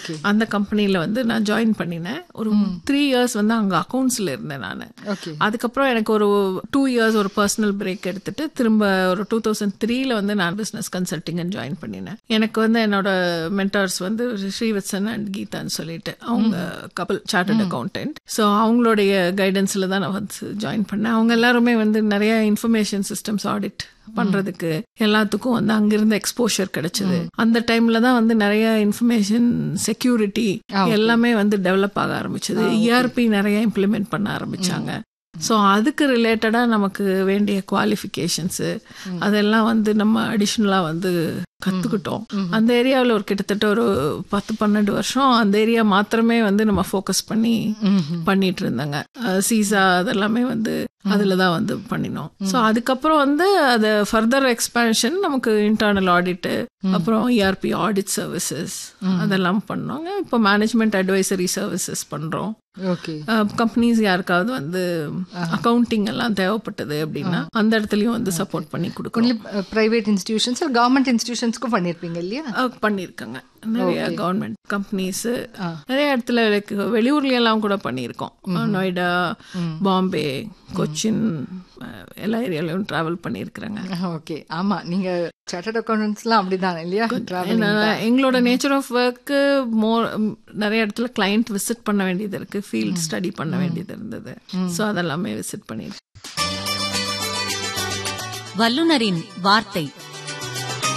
Okay அந்த கம்பெனியில் வந்து நான் ஜாயின் பண்ணினேன் ஒரு த்ரீ இயர்ஸ் வந்து அங்கே அக்கௌண்ட்ஸில் இருந்தேன் நான் ஓகே அதுக்கப்புறம் எனக்கு ஒரு டூ இயர்ஸ் ஒரு பர்சனல் பிரேக் எடுத்துட்டு திரும்ப ஒரு டூ தௌசண்ட் த்ரீல வந்து நான் பிஸ்னஸ் கன்சல்டிங் ஜாயின் பண்ணினேன் எனக்கு வந்து என்னோட மென்டார்ஸ் வந்து ஸ்ரீவத்சன் அண்ட் கீதான்னு சொல்லிட்டு அவங்க கப்பல் சார்ட்டர்ட் அக்கௌண்டன்ட் ஸோ அவங்களுடைய கைடன்ஸில் தான் நான் வந்து ஜாயின் பண்ணேன் அவங்க எல்லாருமே வந்து நிறைய இன்ஃபர்மேஷன் சிஸ்டம்ஸ் ஆடிட் பண்றதுக்கு எல்லாத்துக்கும் வந்து அங்கிருந்த எக்ஸ்போஷர் கிடைச்சது அந்த டைம்ல தான் வந்து நிறைய இன்ஃபர்மேஷன் செக்யூரிட்டி எல்லாமே வந்து டெவலப் ஆக ஆரம்பிச்சது இஆர்பி நிறைய இம்ப்ளிமெண்ட் பண்ண ஆரம்பிச்சாங்க ஸோ அதுக்கு ரிலேட்டடாக நமக்கு வேண்டிய குவாலிஃபிகேஷன்ஸு அதெல்லாம் வந்து நம்ம அடிஷ்னலாக வந்து கற்றுக்கிட்டோம் அந்த ஏரியாவில் ஒரு கிட்டத்தட்ட ஒரு பத்து பன்னெண்டு வருஷம் அந்த ஏரியா மாத்திரமே வந்து நம்ம ஃபோக்கஸ் பண்ணி பண்ணிட்டு இருந்தாங்க சீசா அதெல்லாமே வந்து அதில் தான் வந்து பண்ணினோம் ஸோ அதுக்கப்புறம் வந்து அது ஃபர்தர் எக்ஸ்பேன்ஷன் நமக்கு இன்டர்னல் ஆடிட்டு அப்புறம் இஆர்பி ஆடிட் சர்வீசஸ் அதெல்லாம் பண்ணோங்க இப்போ மேனேஜ்மெண்ட் அட்வைசரி சர்வீசஸ் பண்ணுறோம் ஓகே கம்பெனிஸ் யாருக்காவது வந்து அக்கவுண்டிங் எல்லாம் தேவைப்பட்டது அப்படின்னா அந்த இடத்துலயும் வந்து சப்போர்ட் பண்ணி கொடுக்கணும் பிரைவேட் இன்ஸ்டிடியூஷன்ஸ் கவர்மெண்ட் இன்ஸ்டிடியூஷன்ஸ்க்கும் பண்ணியிருப்பீங்க இல்லையா அஹ் பண்ணியிருக்காங்க நிறைய கவர்மெண்ட் கம்பெனிஸ் நிறைய இடத்துல like வெளியூர்ல எல்லாம் கூட பண்ணியிருக்கோம் நொய்டா பாம்பே கொச்சின் அஹ் எல்லா ஏரியாலையும் டிராவல் பண்ணியிருக்கிறாங்க ஓகே ஆமா நீங்க சார்ட்டர்ட் அக்கௌண்டன்ஸ்லாம் அப்படிதான் இல்லையா Traveling ஏன்னா, தான். எங்களோட நேச்சர் ஆஃப் ஒர்க்கு மோர் நிறைய இடத்துல கிளைண்ட் விசிட் பண்ண வேண்டியது இருக்கு ஃபீல்ட் ஸ்டடி பண்ண வேண்டியது இருந்தது ஸோ அதெல்லாமே விசிட் பண்ணியிருக்கேன் வல்லுனரின் வார்த்தை